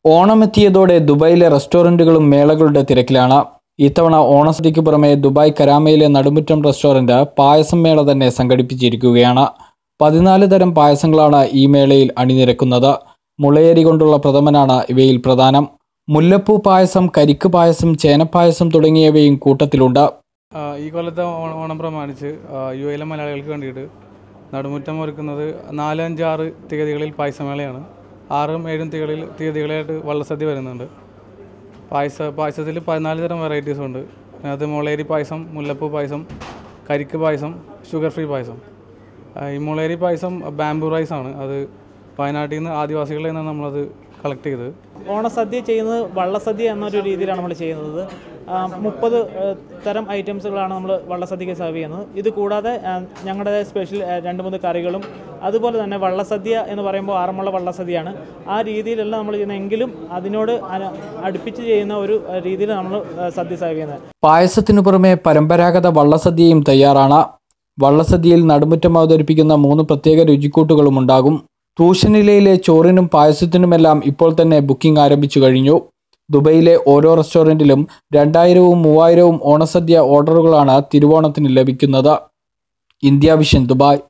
ഓണമെത്തിയതോടെ ദുബായിലെ റെസ്റ്റോറൻറ്റുകളും മേളകളുടെ തിരക്കിലാണ് ഇത്തവണ ഓണസദ്യയ്ക്ക് പുറമെ ദുബായ് കരാമയിലെ നടുമുറ്റം റെസ്റ്റോറൻറ്റ് പായസം മേള തന്നെ സംഘടിപ്പിച്ചിരിക്കുകയാണ് പതിനാല് തരം പായസങ്ങളാണ് ഈ മേളയിൽ അണിനിരക്കുന്നത് മുളയരി കൊണ്ടുള്ള പ്രഥമനാണ് ഇവയിൽ പ്രധാനം മുല്ലപ്പൂ പായസം കരിക്ക് പായസം ചേനപ്പായസം തുടങ്ങിയവയും കൂട്ടത്തിലുണ്ട് ആ, ഈ കൊല്ലത്തെ ഓ- ഓണം പ്രമാണിച്ച് ആ, യു എയിലെ മലയാളികൾക്ക് വേണ്ടിയിട്ട് നടുമുറ്റം ഒരുക്കുന്നത് നാല് അഞ്ച് ആറ് തീയതികളിൽ പായസമേളയാണ് ആറും ഏഴും തീയതികളിൽ തീയതികളായിട്ട് വള്ളസദ്യ വരുന്നുണ്ട് പായസ പായസത്തിൽ പതിനാല് തരം വെറൈറ്റീസ് ഉണ്ട് അത് മുളയരി പായസം മുല്ലപ്പൂ പായസം കരിക്ക് പായസം ഷുഗർ ഫ്രീ പായസം ആ, ഈ മുളയരി പായസം ബാംബു റൈസ് ആണ് അത് വയനാട്ടിൽ നിന്ന് ആദിവാസികളിൽ നിന്നാണ് നമ്മളത് കളക്ട് ചെയ്തത് ഓണസദ്യ ചെയ്യുന്നത് വള്ളസദ്യ എന്നൊരു രീതിയിലാണ് നമ്മൾ ചെയ്യുന്നത് മുപ്പത് തരം ഐറ്റംസുകളാണ് നമ്മൾ വള്ളസദ്യക്ക് സെർവ് ചെയ്യുന്നത് ഇത് കൂടാതെ ആ, ഞങ്ങളുടെ സ്പെഷ്യൽ ആ, രണ്ട് മൂന്ന് കറികളും അതുപോലെ തന്നെ വള്ളസദ്യ എന്ന് പറയുമ്പോൾ ആറന്മുള വള്ളസദ്യയാണ് ആ രീതിയിലല്ല നമ്മൾ ചെയ്യുന്നത് എങ്കിലും അതിനോട് അന- അടുപ്പിച്ച് ചെയ്യുന്ന ഒരു ആ, രീതിയിൽ നമ്മൾ ആ, സദ്യ സെർവ് ചെയ്യുന്നത് പായസത്തിനു പുറമെ പരമ്പരാഗത വള്ളസദ്യയും തയ്യാറാണ് വള്ളസദ്യയിൽ നടുമുറ്റം അവതരിപ്പിക്കുന്ന മൂന്ന് പ്രത്യേക രുചിക്കൂട്ടുകളും ഉണ്ടാകും ട്യൂഷനിലയിലെ ചോറിനും പായസത്തിനുമെല്ലാം ഇപ്പോൾ തന്നെ ബുക്കിംഗ് ആരംഭിച്ചു കഴിഞ്ഞു ദുബൈയിലെ ഓരോ റെസ്റ്റോറൻറ്റിലും രണ്ടായിരവും മൂവായിരവും ഓണസദ്യ ഓർഡറുകളാണ് തിരുവോണത്തിന് ലഭിക്കുന്നത് ഇന്ത്യ വിഷൻ ദുബായ്